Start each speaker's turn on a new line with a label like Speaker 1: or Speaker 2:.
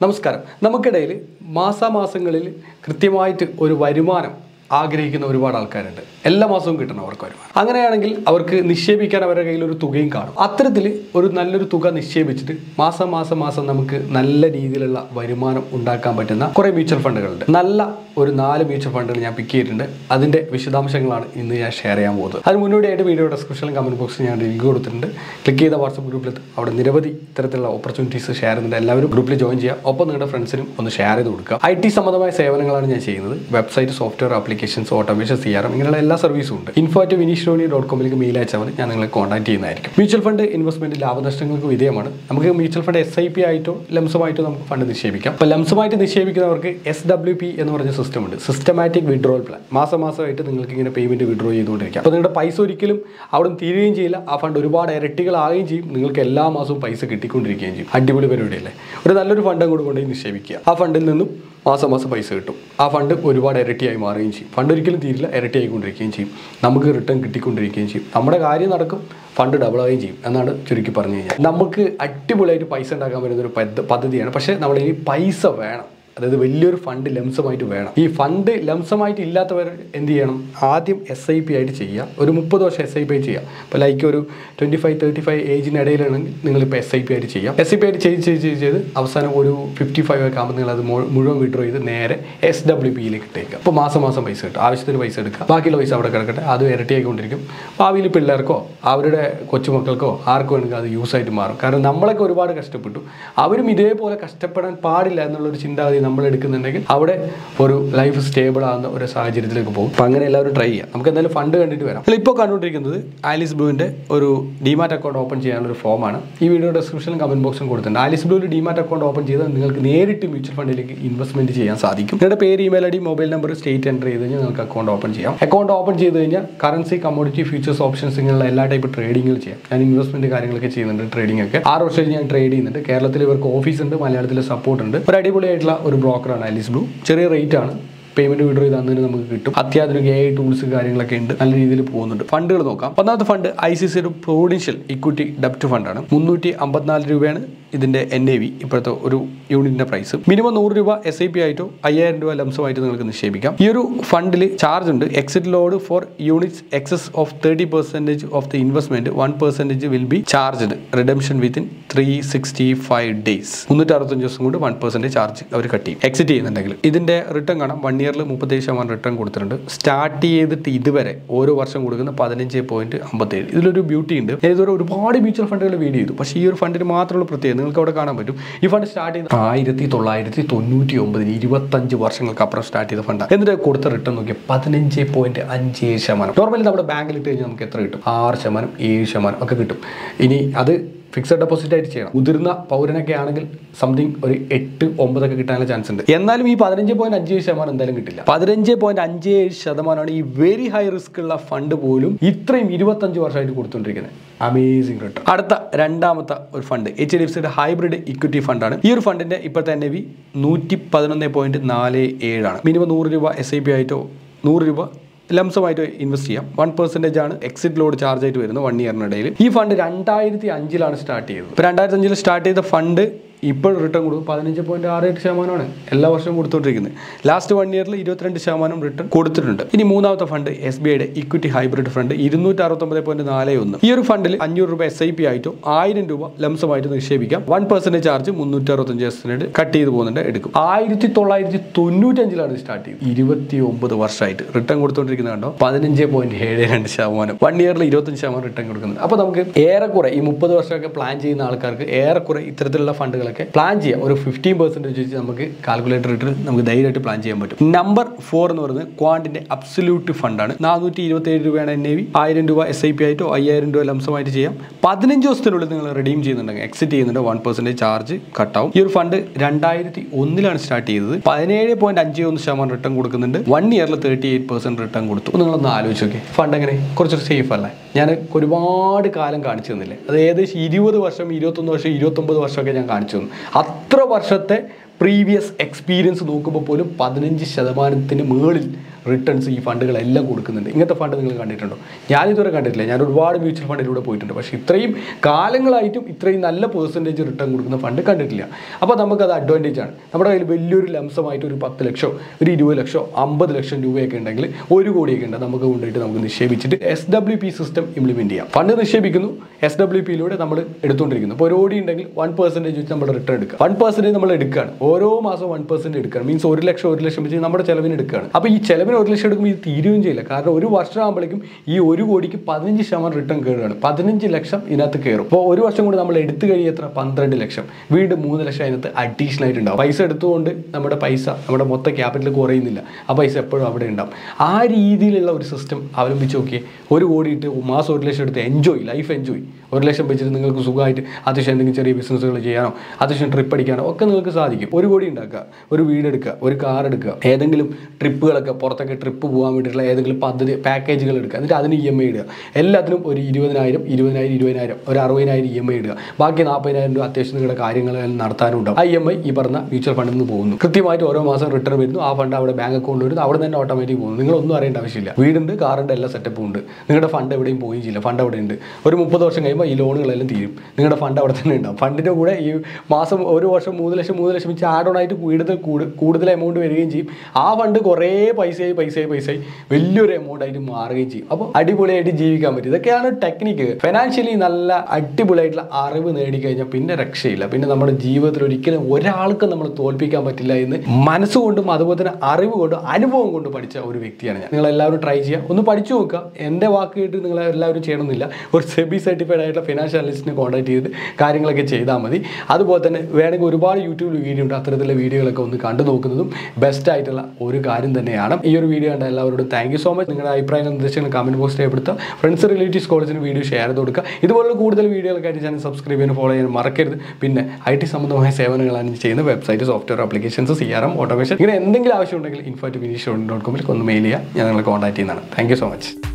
Speaker 1: നമസ്കാരം നമുക്കിടയിൽ മാസാമാസങ്ങളിൽ കൃത്യമായിട്ട് ഒരു വരുമാനം ആഗ്രഹിക്കുന്ന ഒരുപാട് ആൾക്കാരുണ്ട് എല്ലാ മാസവും കിട്ടണം അവർക്ക് വരുമാനം അങ്ങനെയാണെങ്കിൽ അവർക്ക് നിക്ഷേപിക്കാൻ അവരുടെ കയ്യിൽ ഒരു തുകയും കാണും അത്തരത്തിൽ ഒരു നല്ലൊരു തുക നിക്ഷേപിച്ചിട്ട് മാസം മാസം മാസം നമുക്ക് നല്ല രീതിയിലുള്ള വരുമാനം ഉണ്ടാക്കാൻ പറ്റുന്ന കുറേ മ്യൂച്വൽ ഫണ്ടുകളുണ്ട് നല്ല ഒരു നാല് മ്യൂച്വൽ ഫണ്ടുകൾ ഞാൻ പിക്ക് ചെയ്തിട്ടുണ്ട് അതിൻ്റെ വിശദാംശങ്ങളാണ് ഇന്ന് ഞാൻ ഷെയർ ചെയ്യാൻ പോകുന്നത് അതിന് മുന്നോടിയായിട്ട് വീഡിയോ ഡിസ്ക്രിപ്ഷനിലും കമൻറ്റ് ബോക്സിൽ ഞാൻ ലിങ്ക് കൊടുത്തിട്ടുണ്ട് ക്ലിക്ക് ചെയ്ത വാട്സപ്പ് ഗ്രൂപ്പിൽ അവിടെ നിരവധി ഇത്തരത്തിലുള്ള ഓപ്പർച്യൂണിറ്റീസ് ഷെയർ ചെയ്യുന്നുണ്ട് എല്ലാവരും ഗ്രൂപ്പിൽ ജോയിൻ ചെയ്യുക ഒപ്പം നിങ്ങളുടെ ഫ്രണ്ട്സിനും ഒന്ന് ഷെയർ ചെയ്ത് കൊടുക്കുക ഐ ടി സംബന്ധമായ സേവനങ്ങളാണ് ഞാൻ ചെയ്യുന്നത് website software applications automation C R M ഇങ്ങനെയുള്ള എല്ലാ സർവീസും ഉണ്ട് ഇൻഫോ അറ്റ് വിനീഷ് ഡോട്ട് കോമിലേക്ക് മെയിൽ അയച്ചാൽ മതി ഞാൻ നിങ്ങളെ കോൺടാക്ട് ചെയ്യുന്നതായിരിക്കും മ്യൂച്വൽ ഫണ്ട് ഇൻവെസ്റ്റ്മെന്റ് ലാഭനഷ്ടങ്ങൾക്ക് വിധേയമാണ് നമുക്ക് mutual fund S I P ആയിട്ടോ ലംസമായിട്ടോ നമുക്ക് ഫണ്ട് നിക്ഷേപിക്കാം അപ്പോൾ ലംസമായിട്ട് നിക്ഷേപിക്കുന്നവർക്ക് എസ് ഡബ്ല്യു പി എന്ന് പറഞ്ഞ സിസ്റ്റം ഉണ്ട് സിസ്റ്റമാറ്റിക് വിഡ്രോവൽ പ്ലാൻ മാസം മാസമായിട്ട് നിങ്ങൾക്ക് ഇങ്ങനെ പേയ്മെന്റ് വിഡ്രോ ചെയ്തുകൊണ്ടിരിക്കാം അപ്പോൾ നിങ്ങളുടെ പൈസ ഒരിക്കലും അവിടെ നിന്ന് തീരുകയും ചെയ്യില്ല ആ ഫണ്ട് ഒരുപാട് ഇരട്ടികളാകുകയും ചെയ്യും നിങ്ങൾക്ക് എല്ലാ മാസവും പൈസ കിട്ടിക്കൊണ്ടിരിക്കുകയും ചെയ്യും അടിപൊളി പരിപാടിയല്ലേ ഒരു നല്ലൊരു ഫണ്ട് അങ്ങോട്ട് കൊണ്ടുപോയി നിക്ഷേപിക്കുക ആ ഫണ്ടിൽ നിന്നും മാസം മാസം പൈസ കിട്ടും ആ ഫണ്ട് ഒരുപാട് ഇരട്ടിയായി മാറുകയും ചെയ്യും ഫണ്ട് ഒരിക്കലും തീരില്ല ഇരട്ടിയായിക്കൊണ്ടിരിക്കുകയും ചെയ്യും നമുക്ക് റിട്ടേൺ കിട്ടിക്കൊണ്ടിരിക്കുകയും ചെയ്യും നമ്മുടെ കാര്യം നടക്കും ഫണ്ട് ഡബിൾ ആവുകയും ചെയ്യും എന്നാണ് ചുരുക്കി പറഞ്ഞു കഴിഞ്ഞാൽ നമുക്ക് അടിപൊളിയായിട്ട് പൈസ ഉണ്ടാക്കാൻ പറ്റുന്ന ഒരു പദ്ധ- പദ്ധതിയാണ് പക്ഷേ നമ്മൾ ഈ പൈസ വേണം അതായത് വലിയൊരു ഫണ്ട് ലംസമായിട്ട് വേണം ഈ ഫണ്ട് ലംസമായിട്ട് ഇല്ലാത്തവർ എന്ത് ചെയ്യണം ആദ്യം എസ് ഐ പി ആയിട്ട് ചെയ്യുക ഒരു മുപ്പത് വർഷം എസ് ഐ പി ആയിട്ട് ചെയ്യുക ഇപ്പോൾ ലൈക്ക് ഒരു ട്വൻറ്റി ഫൈവ് തേർട്ടി ഫൈവ് ഏജിനിടയിലാണെങ്കിൽ നിങ്ങളിപ്പോൾ എസ് ഐ പി ആയിട്ട് ചെയ്യാം എസ് ഐ പി ആയിട്ട് ചെയ്ത് ചെയ്ത് ചെയ്ത് ചെയ്ത് അവസാനം ഒരു ഫിഫ്റ്റി ഫൈവ് ഒക്കെ ആകുമ്പോൾ നിങ്ങൾ അത് മു- മുഴുവൻ വിഡ്രോ ചെയ്ത് നേരെ എസ് ഡബ്ല്യു പിയിലേക്ക് ഇട്ടേക്കുക അപ്പോൾ മാസം മാസം പൈസ കിട്ടും ആവശ്യത്തിന് പൈസ എടുക്കുക ബാക്കിയുള്ള പൈസ അവിടെ കിടക്കട്ടെ അത് ഇരട്ടിയായിക്കൊണ്ടിരിക്കും ഭാവിയിൽ പിള്ളേർക്കോ അവരുടെ കൊച്ചുമക്കൾക്കോ ആർക്കോ വേണമെങ്കിൽ അത് യൂസ് ആയിട്ട് മാറും കാരണം നമ്മളൊക്കെ ഒരുപാട് കഷ്ടപ്പെട്ടു അവരും ഇതേപോലെ കഷ്ടപ്പെടാൻ പാടില്ല എന്നുള്ളൊരു ചിന്താഗതി നമ്മൾ എടുക്കുന്നുണ്ടെങ്കിൽ അവിടെ ഒരു ലൈഫ് സ്റ്റേബിൾ ആകുന്ന ഒരു സാഹചര്യത്തിലേക്ക് പോകും അപ്പം അങ്ങനെ എല്ലാവരും ട്രൈ ചെയ്യാം നമുക്ക് എന്തായാലും ഫണ്ട് കണ്ടിട്ട് വരാം അപ്പോൾ ഇപ്പോൾ കണ്ടുകൊണ്ടിരിക്കുന്നത് ആലിസ് ബ്ലൂവിൻ്റെ ഒരു ഡിമാറ്റ് അക്കൗണ്ട് ഓപ്പൺ ചെയ്യാനുള്ള ഒരു ഫോമാണ് ഈ വീഡിയോ ഡിസ്ക്രിപ്ഷനിലും കമന്റ് ബോക്സും കൊടുത്തിട്ടുണ്ട് ആലിസ് ബ്ലൂവിൽ ഡിമാറ്റ് അക്കൗണ്ട് ഓപ്പൺ ചെയ്താൽ നിങ്ങൾക്ക് നേരിട്ട് മ്യൂച്വൽ ഫണ്ടിലേക്ക് ഇൻവെസ്റ്റ്മെന്റ് ചെയ്യാൻ സാധിക്കും നിങ്ങളുടെ പേര് email I D mobile number state enter ചെയ്ത് കഴിഞ്ഞാൽ നിങ്ങൾക്ക് അക്കൗണ്ട് ഓപ്പൺ ചെയ്യാം അക്കൗണ്ട് ഓപ്പൺ ചെയ്ത് കഴിഞ്ഞാൽ കറൻസി കമ്മോഡിറ്റി ഫ്യൂച്ചേഴ്സ് ഓപ്ഷൻസ് ഇങ്ങനെയുള്ള എല്ലാ ടൈപ്പ് ട്രേഡിങ്ങുകൾ ചെയ്യാം ഞാൻ ഇൻവെസ്റ്റ്മെന്റ് കാര്യങ്ങളൊക്കെ ചെയ്യുന്നുണ്ട് ട്രേഡിംഗ് ഒക്കെ ആറ് വർഷമായിട്ട് ഞാൻ ട്രേഡ് ചെയ്യുന്നുണ്ട് കേരളത്തിൽ ഇവർക്ക് ഓഫീസ് ഉണ്ട് മലയാളത്തിൽ സപ്പോർട്ട് ഉണ്ട് ഒരു അടിപൊളിയായിട്ടുള്ള ഒരു ബ്രോക്കറാണ് ആലിസ് ബ്ലൂ ചെറിയ റേറ്റ് ആണ് പേയ്മെന്റ് വിഡ്രോ ചെയ്ത് അന്നേരം നമുക്ക് കിട്ടും അത്യാധുനിക എ ടൂൾസ് കാര്യങ്ങളൊക്കെ ഉണ്ട് നല്ല രീതിയിൽ പോകുന്നുണ്ട് ഫണ്ടുകൾ നോക്കാം ഒന്നാമത്തെ ഫണ്ട് ഐ സി സിയുടെ പ്രൊവിഡൻഷ്യൽ ഇക്വിറ്റി ഡെപ്റ്റ് ഫണ്ടാണ് മുന്നൂറ്റി അമ്പത്തിനാല് രൂപയാണ് ഇതിന്റെ എൻ എ വി ഇപ്പോഴത്തെ ഒരു യൂണിറ്റിന്റെ പ്രൈസ് മിനിമം നൂറ് രൂപ എസ് ഐ പി ആയിട്ടോ അയ്യായിരം രൂപ ലംസമായിട്ട് നിങ്ങൾക്ക് നിക്ഷേപിക്കാം ഈ ഒരു ഫണ്ടിൽ ചാർജ് ഉണ്ട് exit load for units excess of thirty percentage of the investment one percentage will be charged redemption within three sixty five days മുന്നൂറ്റി അറുപത്തഞ്ച് ദിവസം കൊണ്ട് വൺ പെർസെൻറ്റേജ് ചാർജ് അവർ കട്ട് ചെയ്യും എക്സിറ്റ് ചെയ്യുന്നുണ്ടെങ്കിൽ ഇതിന്റെ റിട്ടേൺ കാണാം വൺ ഇയറിൽ മുപ്പത്തേഴ് ശതമാനം റിട്ടേൺ കൊടുത്തിട്ടുണ്ട് സ്റ്റാർട്ട് ചെയ്തിട്ട് ഇതുവരെ ഓരോ വർഷം കൊടുക്കുന്ന പതിനഞ്ച് പോയിന്റ് അമ്പത്തേഴ് ഇതിലൊരു ബ്യൂട്ടി ഉണ്ട് ഞാൻ ഇതുവരെ ഒരുപാട് മ്യൂച്വൽ ഫണ്ടുകൾ വീഡിയോ ചെയ്തു പക്ഷേ ഈ ഒരു ഫണ്ടിന് മാത്രമുള്ള പ്രത്യേകത നിങ്ങൾക്ക് അവിടെ കാണാൻ പറ്റും ഈ ഫണ്ട് സ്റ്റാർട്ട് ചെയ്ത് ആയിരത്തി തൊള്ളായിരത്തി തൊണ്ണൂറ്റി ഒമ്പതിൽ ഇരുപത്തഞ്ച് വർഷങ്ങൾക്ക് അപ്പുറം സ്റ്റാർട്ട് ചെയ്ത ഫണ്ടാണ് എന്നിട്ട് കൊടുത്ത റിട്ടേൺ നോക്കിയാൽ പതിനഞ്ച് പോയിന്റ് അഞ്ച് ഏഴ് ശതമാനം നോർമലി നമ്മുടെ ബാങ്കിൽ ഇട്ട് കഴിഞ്ഞാൽ നമുക്ക് എത്ര കിട്ടും ആറ് ശതമാനം ഏഴ് ശതമാനം ഒക്കെ കിട്ടും ഇനി അത് ഫിക്സഡ് ഡെപ്പോസിറ്റ് ആയിട്ട് ചെയ്യണം മുതിർന്ന പൗരനൊക്കെ ആണെങ്കിൽ സംതിങ് ഒരു എട്ട് ഒമ്പതൊക്കെ കിട്ടാനുള്ള ചാൻസ് ഉണ്ട് എന്നാലും ഈ പതിനഞ്ച് പോയിന്റ് അഞ്ച് ഏഴ് ശതമാനം എന്തായാലും കിട്ടില്ല പതിനഞ്ച് പോയിന്റ് അഞ്ച് ഏഴ് ശതമാനമാണ് ഈ വെരി ഹൈ റിസ്ക് ഉള്ള ഫണ്ട് പോലും ഇത്രയും ഇരുപത്തഞ്ച് വർഷമായിട്ട് കൊടുത്തുകൊണ്ടിരിക്കുന്നത് അമേസിംഗ് റിട്ടേൺ അടുത്ത രണ്ടാമത്തെ ഒരു ഫണ്ട് എച്ച് ഡി എഫ് സിയുടെ ഹൈബ്രിഡ് ഇക്വിറ്റി ഫണ്ടാണ് ഈ ഒരു ഫണ്ടിന്റെ ഇപ്പോഴത്തെ എൻ എ വി നൂറ്റി പതിനൊന്ന് പോയിന്റ് നാല് ഏഴാണ് മിനിമം നൂറ് രൂപ എസ് ഐ പി ആയിട്ടോ നൂറ് രൂപ ലംസമായിട്ട് ഇൻവെസ്റ്റ് ചെയ്യാം വൺ പെർസെൻറ്റേജ് ആണ് എക്സിറ്റ് ലോഡ് ചാർജ് ആയിട്ട് വരുന്നത് വൺ ഇയറിനിടയിൽ ഈ ഫണ്ട് രണ്ടായിരത്തി അഞ്ചിലാണ് സ്റ്റാർട്ട് ചെയ്തത് ഇപ്പോൾ രണ്ടായിരത്തി അഞ്ചിൽ സ്റ്റാർട്ട് ചെയ്ത ഫണ്ട് ഇപ്പോൾ റിട്ടേൺ കൊടുക്കും പതിനഞ്ച് പോയിന്റ് ആറ് എട്ട് ശതമാനമാണ് എല്ലാ വർഷവും കൊടുത്തുകൊണ്ടിരിക്കുന്നത് ലാസ്റ്റ് വൺ ഇയറിൽ ഇരുപത്തിരണ്ട് ശതമാനം റിട്ടേൺ കൊടുത്തിട്ടുണ്ട് ഇനി മൂന്നാമത്തെ ഫണ്ട് എസ് ബി ഐയുടെ ഇക്വിറ്റി ഹൈബ്രിഡ് ഫണ്ട് ഇരുന്നൂറ്റി അറുപത്തൊമ്പത് പോയിന്റ് നാല് ഒന്ന് ഈ ഒരു ഫണ്ടിൽ അഞ്ഞൂറ് രൂപ എസ് ഐ പി ആയിട്ടോ ആയിരം രൂപ ലംസമായിട്ട് നിക്ഷേപിക്കാം വൺ പെർസെൻറ്റേജ് ചാർജ് മുന്നൂറ്റി അറുപത്തഞ്ച് ദിവസത്തിനായിട്ട് കട്ട് ചെയ്ത് പോകുന്നുണ്ട് എടുക്കും ആയിരത്തി തൊള്ളായിരത്തി തൊണ്ണൂറ്റഞ്ചിലാണ് സ്റ്റാർട്ട് ചെയ്തത് ഇരുപത്തി ഒമ്പത് വർഷമായിട്ട് റിട്ടേൺ കൊടുത്തുകൊണ്ടിരിക്കുന്നത് കണ്ടോ പതിനഞ്ച് പോയിന്റ് ഏഴ് രണ്ട് ശതമാനം വൺ ഇയറിൽ ഇരുപത്തഞ്ച് ശതമാനം റിട്ടേൺ കൊടുക്കുന്നുണ്ട് അപ്പോൾ നമുക്ക് ഏറെക്കുറെ ഈ മുപ്പത് വർഷമൊക്കെ പ്ലാൻ ചെയ്യുന്ന ആൾക്കാർക്ക് ഏറെക്കുറെ ഇത്തരത്തിലുള്ള ഫണ്ടുകളൊക്കെ പ്ലാൻ ചെയ്യാം ഒരു ഫിഫ്റ്റീൻ പെർസെൻറ്റേജ് വെച്ച് നമുക്ക് കാൽക്കുലേറ്റർ ഇട്ട് നമുക്ക് ധൈര്യമായിട്ട് പ്ലാൻ ചെയ്യാൻ പറ്റും നമ്പർ ഫോർ എന്ന് പറയുന്നത് ക്വാണ്ടിന്റെ അബ്സല്യൂട്ട് ഫണ്ടാണ് നാനൂറ്റി ഇരുപത്തി ഏഴ് രൂപയാണ് എൻ എ വി ആയിരം രൂപ എസ് ഐ പി ആയിട്ടോ അയ്യായിരം രൂപ ലംസമായിട്ട് ചെയ്യാം പതിനഞ്ച് ദിവസത്തിനുള്ളിൽ നിങ്ങൾ റെഡീം ചെയ്യുന്നുണ്ടെങ്കിൽ എക്സിറ്റ് ചെയ്യുന്നുണ്ട് വൺ പെർസെൻറ്റേജ് ചാർജ് കട്ടാവും ഈ ഒരു ഫണ്ട് രണ്ടായിരത്തി ഒന്നിലാണ് സ്റ്റാർട്ട് ചെയ്തത് പതിനേഴ് പോയിന്റ് അഞ്ച് ഒന്ന് ശതമാനം റിട്ടേൺ കൊടുക്കുന്നുണ്ട് വൺ ഇയറിൽ തേർട്ടി എയ്റ്റ് പെർസെന്റ് റിട്ടേൺ കൊടുത്തു അപ്പോൾ നിങ്ങളൊന്ന് ആലോചിച്ച് നോക്കി ഫണ്ട് എങ്ങനെ കുറച്ചൊരു സേഫ് അല്ലേ ഞാൻ ഒരുപാട് കാലം കാണിച്ചു തന്നില്ലേ അത് ഏകദേശം ഇരുപത് വർഷം ഇരുപത്തൊന്ന് വർഷം ഇരുപത്തൊമ്പത് വർഷമൊക്കെ ഞാൻ കാണിച്ചു തന്നു അത്ര വർഷത്തെ പ്രീവിയസ് എക്സ്പീരിയൻസ് നോക്കുമ്പോൾ പോലും പതിനഞ്ച് ശതമാനത്തിന് മുകളിൽ റിട്ടേൺസ് ഈ ഫണ്ടുകളെല്ലാം കൊടുക്കുന്നുണ്ട് ഇങ്ങനത്തെ ഫണ്ട് നിങ്ങൾ കണ്ടിട്ടുണ്ടോ ഞാനിതുവരെ കണ്ടിട്ടില്ല ഞാൻ ഒരുപാട് മ്യൂച്വൽ ഫണ്ടിലൂടെ പോയിട്ടുണ്ട് പക്ഷേ ഇത്രയും കാലങ്ങളായിട്ടും ഇത്രയും നല്ല പേഴ്സൻറ്റേജ് റിട്ടേൺ കൊടുക്കുന്ന ഫണ്ട് കണ്ടിട്ടില്ല അപ്പോൾ നമുക്കത് അഡ്വാൻറ്റേജ് ആണ് നമ്മുടെ കയ്യിൽ വലിയൊരു ലംസമായിട്ട് ഒരു പത്ത് ലക്ഷമോ ഒരു ഇരുപത് ലക്ഷമോ അമ്പത് ലക്ഷം രൂപയൊക്കെ ഉണ്ടെങ്കിൽ ഒരു കോടിയൊക്കെ ഉണ്ട് നമുക്ക് കൊണ്ടുപോയിട്ട് നമുക്ക് നിക്ഷേപിച്ചിട്ട് S W P system implement ചെയ്യാം ഫണ്ട് നിക്ഷേപിക്കുന്നു എസ് ഡബ്ല്യു പിയിലൂടെ നമ്മൾ എടുത്തുകൊണ്ടിരിക്കുന്നു അപ്പോൾ ഒരു കോടി ഉണ്ടെങ്കിൽ വൺ പെർസെൻറ്റേജ് വെച്ച് നമ്മൾ റിട്ടേൺ എടുക്കുക വൺ പെർസെൻറ്റേജ് നമ്മൾ എടുക്കുകയാണ് ഓരോ മാസം വൺ പെർസെൻറ്റ് എടുക്കുകയാണ് മീൻസ് ഒരു ലക്ഷം ഒരു ലക്ഷം വെച്ച് നമ്മുടെ ചിലവിന് എടുക്കുകയാണ് അപ്പോൾ ഈ ചിലവിന് ഒരു ലക്ഷം എടുക്കുമ്പോൾ ഇത് തീരുകയും ചെയ്യില്ല കാരണം ഒരു വർഷം ആകുമ്പോഴേക്കും ഈ ഒരു കോടിക്ക് പതിനഞ്ച് ശതമാനം റിട്ടേൺ കയറുകയാണ് പതിനഞ്ച് ലക്ഷം ഇതിനകത്ത് കയറും അപ്പോൾ ഒരു വർഷം കൂടി നമ്മൾ എടുത്തു കഴിയും എത്ര പന്ത്രണ്ട് ലക്ഷം വീണ്ടും മൂന്ന് ലക്ഷം അതിനകത്ത് അഡീഷണൽ ആയിട്ട് ഉണ്ടാവും പൈസ എടുത്തുകൊണ്ട് നമ്മുടെ പൈസ നമ്മുടെ മൊത്തം ക്യാപിറ്റൽ കുറയുന്നില്ല ആ പൈസ എപ്പോഴും അവിടെ ഉണ്ടാവും ആ രീതിയിലുള്ള ഒരു സിസ്റ്റം അവലംബിച്ച് നോക്കിയേ ഒരു കോടി ഇട്ട് മാസം ഒരു ലക്ഷം എടുത്ത് എൻജോയ് ലൈഫ് എൻജോയ് ഒരു ലക്ഷം വെച്ചിട്ട് നിങ്ങൾക്ക് സുഖമായിട്ട് അത്യാവശ്യം എന്തെങ്കിലും ചെറിയ ബിസിനസ്സുകൾ ചെയ്യാനോ അത്യാവശ്യം ട്രിപ്പ് അടിക്കാനോ ഒക്കെ നിങ്ങൾക്ക് സാധിക്കും ഒരു കോടി ഉണ്ടാക്കുക ഒരു വീട് എടുക്കുക ഒരു കാർ എടുക്കുക ഏതെങ്കിലും ട്രിപ്പുകളൊക്കെ പുറത്തൊക്കെ ട്രിപ്പ് പോകാൻ വേണ്ടിയിട്ടുള്ള ഏതെങ്കിലും പദ്ധതി പാക്കേജുകൾ എടുക്കുക എന്നിട്ട് അതിന് ഇ എം ഐ ഇടുക എല്ലാത്തിനും ഒരു ഇരുപതിനായിരം ഇരുപതിനായിരം ഇരുപതിനായിരം ഒരു അറുപതിനായിരം ഇ എം ഐ ഇടുക ബാക്കി നാൽപ്പതിനായിരം രൂപ അത്യാവശ്യം നിങ്ങളുടെ കാര്യങ്ങളെല്ലാം നടത്താനും ഉണ്ടാവും ആ ഇ എം ഐ ഈ പറഞ്ഞ മ്യൂച്വൽ ഫണ്ടിൽ നിന്ന് പോകുന്നു കൃത്യമായിട്ട് ഓരോ മാസം റിട്ടേൺ വരുന്നു ആ ഫണ്ട് അവിടെ ബാങ്ക് അക്കൗണ്ടിൽ വരുന്നു അവിടെ തന്നെ ഓട്ടോമാറ്റിക് പോകുന്നു നിങ്ങളൊന്നും അറിയേണ്ട ആവശ്യമില്ല വീടുണ്ട് കാറുണ്ട് എല്ലാ സെറ്റപ്പും ഉണ്ട് നിങ്ങളുടെ ഫണ്ട് എവിടെയും പോവുകയും ചെയ്യില്ല ഫണ്ട് അവിടെ ഉണ്ട് ഒരു മുപ്പത് വർഷം കഴിയുമ്പോൾ ഈ ലോണുകളെല്ലാം തീരും നിങ്ങളുടെ ഫണ്ട് അവിടെ തന്നെ ഉണ്ടാവും ഫണ്ടിൻ്റെ കൂടെ ഈ മാസം ഒരു വർഷം മൂന്ന് ലക്ഷം മൂന്ന് ലക്ഷം വെച്ച് ആഡ് ഓൺ ആയിട്ട് കൂടുതൽ കൂടു- കൂടുതൽ എമൗണ്ട് വരികയും ചെയ്യും ആ ഫണ്ട് കുറേ പൈസയായി പൈസയായി പൈസയായി വലിയൊരു എമൗണ്ട് ആയിട്ട് മാറുകയും ചെയ്യും അപ്പോൾ അടിപൊളിയായിട്ട് ജീവിക്കാൻ പറ്റും ഇതൊക്കെയാണ് ടെക്നിക്ക് ഫിനാൻഷ്യലി നല്ല അടിപൊളിയായിട്ടുള്ള അറിവ് നേടിക്കഴിഞ്ഞാൽ പിന്നെ രക്ഷയില്ല പിന്നെ നമ്മുടെ ജീവിതത്തിൽ ഒരിക്കലും ഒരാൾക്കും നമ്മൾ തോൽപ്പിക്കാൻ പറ്റില്ല എന്ന് മനസ്സുകൊണ്ടും അതുപോലെ തന്നെ അറിവ് കൊണ്ടും അനുഭവം കൊണ്ടും പഠിച്ച ഒരു വ്യക്തിയാണ് ഞാൻ നിങ്ങൾ എല്ലാവരും ട്രൈ ചെയ്യുക ഒന്ന് പഠിച്ചു നോക്കുക എൻ്റെ വാക്ക് കേട്ട് നിങ്ങൾ എല്ലാവരും ചെയ്യണമെന്നില്ല ഒരു സെബി സർട്ടിഫൈഡ് ആയിട്ടുള്ള ഫിനാൻഷ്യൽ അനലിസ്റ്റിനെ കോൺടാക്ട് ചെയ്ത് കാര്യങ്ങളൊക്കെ ചെയ്താൽ മതി അതുപോലെ തന്നെ വേണമെങ്കിൽ ഒരുപാട് യൂട്യൂബിൽ വീഡിയോ ഉണ്ട് അത്തരത്തിലുള്ള വീഡിയോകളൊക്കെ ഒന്ന് കണ്ടു നോക്കുന്നതും ബെസ്റ്റ് ആയിട്ടുള്ള ഒരു കാര്യം തന്നെയാണ് ഈ ഒരു വീഡിയോ കണ്ട എല്ലാവരോടും താങ്ക് യു സോ മച്ച് നിങ്ങളുടെ അഭിപ്രായങ്ങൾ നിർദ്ദേശങ്ങൾ കമൻറ്റ് ബോക്സ് രേഖപ്പെടുത്തുക ഫ്രണ്ട്സ് റിലേറ്റീവ്സ് കോളേജിന് വീഡിയോ ഷെയർ ചെയ്ത് കൊടുക്കുക ഇതുപോലുള്ള കൂടുതൽ വീഡിയോകൾക്കായിട്ട് ചാനൽ സബ്സ്ക്രൈബ് ചെയ്യാൻ ഫോളോ ചെയ്യാൻ മറക്കരുത് പിന്നെ ഐ ടി സംബന്ധമായ സേവനങ്ങളാണ് ചെയ്യുന്ന website software applications C R M automation ഇങ്ങനെ എന്തെങ്കിലും ആവശ്യമുണ്ടെങ്കിൽ ഇൻഫോ ടു വിനീഷ് ഡോട്ട് കോമിൽ ഒന്ന് മെയിൽ ചെയ്യുക ഞാൻ നിങ്ങളെ കോൺടാക്ട് ചെയ്യുന്നതാണ് താങ്ക് യു സോ മച്ച്